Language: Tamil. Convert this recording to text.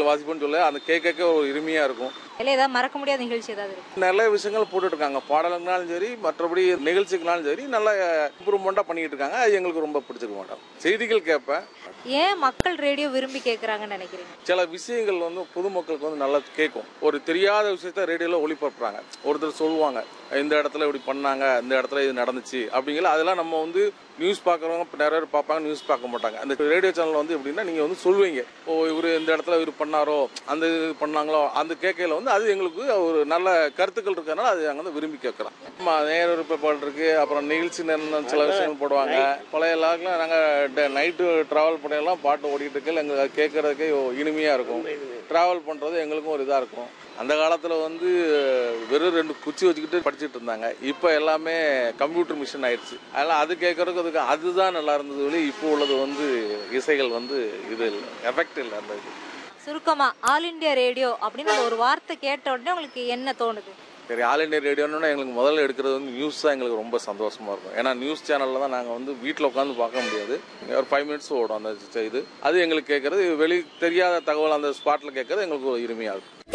வாசிப்புன்னு சொல்ல அந்த கேட்க கேட்க ஒரு இனிமையாக இருக்கும் இல்லை ஏதாவது மறக்க முடியாத நிகழ்ச்சி ஏதாவது இருக்கு நிறைய விஷயங்கள் போட்டுட்டு இருக்காங்க பாடலுங்கனாலும் சரி மற்றபடி நிகழ்ச்சிக்குனாலும் சரி நல்லா இம்ப்ரூவ்மெண்ட்டாக பண்ணிட்டு இருக்காங்க அது எங்களுக்கு ரொம்ப பிடிச்சிருக்க மாட்டோம் செய்திகள் கேட்பேன் ஏன் மக்கள் ரேடியோ விரும்பி கேட்குறாங்கன்னு நினைக்கிறீங்க சில விஷயங்கள் வந்து பொதுமக்களுக்கு வந்து நல்லா கேட்கும் ஒரு தெரியாத விஷயத்த ரேடியோவில் ஒளிபரப்புறாங்க ஒருத்தர் சொல்லுவாங்க இந்த இடத்துல இப்படி பண்ணாங்க இந்த இடத்துல இது நடந்துச்சு அப்படிங்கிற அதெல்லாம் நம்ம வந்து நியூஸ் பார்க்குறவங்க இப்ப நிறைய பேர் பார்ப்பாங்க நியூஸ் பார்க்க மாட்டாங்க அந்த ரேடியோ சேனல் வந்து எப்படின்னா நீங்கள் வந்து சொல்லுவீங்க ஓ இவர் இந்த இடத்துல இவர் பண்ணாரோ அந்த இது பண்ணாங்களோ அந்த கேட்கையில வந்து அது எங்களுக்கு ஒரு நல்ல கருத்துக்கள் இருக்கிறதுனால அது நாங்கள் வந்து விரும்பி கேட்குறோம் ஆமாம் நேர விருப்பப்பாடு இருக்கு அப்புறம் நிகழ்ச்சி நேரம் சில விஷயங்கள் போடுவாங்க பழைய லாக்கில் நாங்கள் நைட்டு ட்ராவல் பண்ணையெல்லாம் பாட்டு ஓடிட்டு இருக்கையில் எங்களுக்கு அது கேட்கறதுக்கே இனிமையாக இருக்கும் ட்ராவல் பண்ணுறது எங்களுக்கும் ஒரு இதாக இருக்கும் அந்த காலத்தில் வந்து வெறும் ரெண்டு குச்சி வச்சுக்கிட்டு படிச்சுட்டு இருந்தாங்க இப்போ எல்லாமே கம்ப்யூட்டர் மிஷின் ஆயிடுச்சு அதனால் அது கேட்கறதுக்கு அதுக்கு அதுதான் நல்லா இருந்தது வெளி இப்போ உள்ளது வந்து இசைகள் வந்து இது இல்லை எஃபெக்ட் இல்லை அந்த இது சுருக்கமா ஆல் இந்தியா ரேடியோ அப்படின்னு அந்த ஒரு வார்த்தை கேட்ட உடனே உங்களுக்கு என்ன தோணுது சரி ஆல் இண்டியா ரேடியோன்னா எங்களுக்கு முதல்ல எடுக்கிறது வந்து நியூஸ் தான் எங்களுக்கு ரொம்ப சந்தோஷமா இருக்கும் ஏன்னா நியூஸ் சேனலில் தான் நாங்கள் வந்து வீட்டில் உட்காந்து பார்க்க முடியாது ஒரு ஃபைவ் மினிட்ஸ் ஓடும் அந்த இது அது எங்களுக்கு கேட்கறது வெளி தெரியாத தகவல் அந்த ஸ்பாட்டில் கேட்கறது எங்களுக்கு ஒரு இனிமையாக இருக்கும்